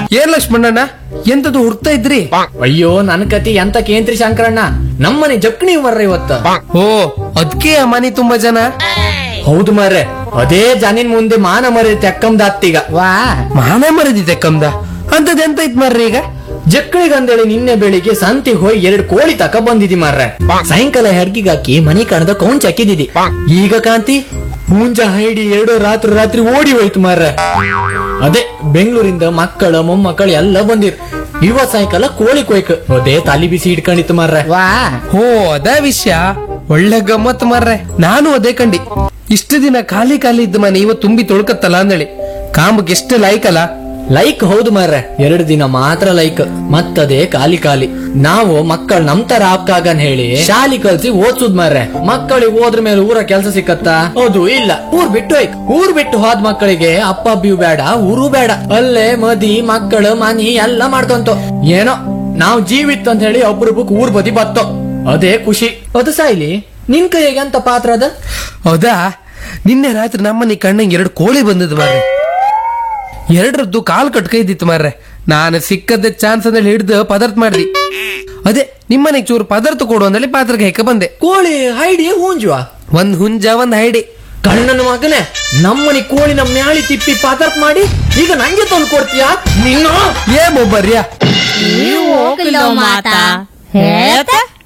ಏನ್ ಲಕ್ಷ್ಮಣಣ್ಣ ಎಂತದು ಹುಡ್ತಾ ಇದ್ರಿ ಅಯ್ಯೋ ನನ್ ಕತಿ ಎಂತ ಕೇಂದ್ರಿ ಶಂಕರಣ್ಣ ನಮ್ಮನೆ ಜಕ್ಣಿ ಮರ್ರ ಇವತ್ತ ಓ ಅದ್ಕೆ ಆ ಮನೆ ತುಂಬಾ ಜನ ಹೌದು ಮಾರ್ರೆ ಅದೇ ಜನಿನ್ ಮುಂದೆ ಮಾನ ಮರಿ ತೆಕ್ಕಂದಾತ್ತೀಗ ವಾ ಮಾನ ಮರದಿದೆ ಕಮ್ದ ಅಂತದ್ ಎಂತ ಇತ್ ಮಾರ್ರಿ ಈಗ ಜಕ್ಕಳಿಗಂದೇಳಿ ನಿನ್ನೆ ಬೆಳಿಗ್ಗೆ ಸಂತಿಗೆ ಹೋಗಿ ಎರಡು ಕೋಳಿ ತಕ ಬಂದಿದಿ ಮಾರ್ರೆ ಸಾಯಂಕಾಲ ಹೆಡ್ಗಿಗೆ ಹಾಕಿ ಮನಿ ಕಣದ ಕೌಂಚ್ ಹಾಕಿದಿದಿ ಈಗ ಕಾಂತಿ ಮುಂಜ ಹೈಡಿ ಎರಡು ರಾತ್ರಿ ರಾತ್ರಿ ಓಡಿ ಹೋಯ್ತು ಮಾರ್ರೆ ಅದೇ ಬೆಂಗಳೂರಿಂದ ಮಕ್ಕಳ ಮೊಮ್ಮಕ್ಕಳು ಎಲ್ಲ ಬಂದಿರ್ ಇವತ್ ಸಾಯಂಕಾಲ ಕೋಳಿ ಕೊಯ್ಕ ಅದೇ ತಲಿ ಬಿಸಿ ಇಟ್ಕೊಂಡಿತ್ತು ಮಾರ್ರೆ ವಾ ಓ ಅದ ವಿಷಯ ಒಳ್ಳೆ ಗಮ್ಮತ್ ಮಾರ್ರೆ ನಾನು ಅದೇ ಕಂಡಿ ಇಷ್ಟು ದಿನ ಖಾಲಿ ಖಾಲಿ ಇದ್ದ ಮನೆ ಇವತ್ತು ತುಂಬಿ ತೊಳ್ಕತ್ತಲ್ಲ ಅಂದೇಳಿ ಕಾಂಬಕ್ಕೆ ಎಷ್ಟು ಲಾಯ್ಕಲ್ಲ ಲೈಕ್ ಹೌದು ಮಾರ್ರೆ ಎರಡು ದಿನ ಮಾತ್ರ ಲೈಕ್ ಮತ್ತದೇ ಖಾಲಿ ಖಾಲಿ ನಾವು ಮಕ್ಕಳು ನಮ್ ತರ ಆಪ್ಕಾಗನ್ ಹೇಳಿ ಶಾಲಿ ಕಲ್ಸಿ ಓದ್ಸುದ್ ಮಾರ್ರೆ ಮಕ್ಕಳಿಗೆ ಹೋದ್ರ ಮೇಲೆ ಊರ ಕೆಲಸ ಸಿಕ್ಕತ್ತಾ ಹೌದು ಇಲ್ಲ ಊರ್ ಬಿಟ್ಟು ಹೋಯ್ಕ್ ಊರ್ ಬಿಟ್ಟು ಹೋದ್ ಮಕ್ಕಳಿಗೆ ಅಪ್ಪ ಅಬ್ಬಿಯು ಬೇಡ ಊರು ಬೇಡ ಅಲ್ಲೇ ಮದಿ ಮಕ್ಕಳು ಮನಿ ಎಲ್ಲ ಮಾಡ್ಕೊಂತ ಏನೋ ನಾವ್ ಜೀವಿತ್ ಅಂತ ಹೇಳಿ ಒಬ್ರೊಬ್ಬಕ್ ಊರ್ ಬದಿ ಬತ್ತೋ ಅದೇ ಖುಷಿ ಅದು ಸಾಯ್ಲಿ ನಿನ್ ಕೈಗೆ ಅಂತ ಪಾತ್ರ ಅದ ಹೌದಾ ನಿನ್ನೆ ರಾತ್ರಿ ನಮ್ಮನೆ ಕಣ್ಣಂಗೆ ಎರಡು ಕೋಳಿ ಬಂದದ್ದು ಮಾರ್ರೆ ಎರಡರದ್ದು ಕಾಲ್ ಕಟ್ಕೈದಿತ್ತು ಮಾರ್ರೆ ನಾನು ಸಿಕ್ಕದ ಚಾನ್ಸ್ ಅಂದ್ರೆ ಹಿಡ್ದು ಪದಾರ್ಥ ಮಾಡ್ದಿ ಅದೇ ನಿಮ್ಮನೆಗೆ ಚೂರು ಪದಾರ್ಥ ಕೊಡು ಅಂದೇಳಿ ಪಾತ್ರಕ್ಕೆ ಹೆಕ್ಕ ಬಂದೆ ಕೋಳಿ ಹೈಡಿ ಹೂಂಜುವ ಒಂದ್ ಹುಂಜ ಒಂದ್ ಹೈಡಿ ಕಣ್ಣನ ಮಗನೇ ನಮ್ಮನಿ ಕೋಳಿನ ಮ್ಯಾಳಿ ತಿಪ್ಪಿ ಪದಾರ್ಥ ಮಾಡಿ ಈಗ ನಂಗೆ ತಂದು ಕೊಡ್ತೀಯಾ ನೀನು ಏ ಮೊಬ್ಬರ್ಯಾ ನೀವು ಹೋಗಿಲ್ಲ ಮಾತಾ ಹೇಳ್ತಾ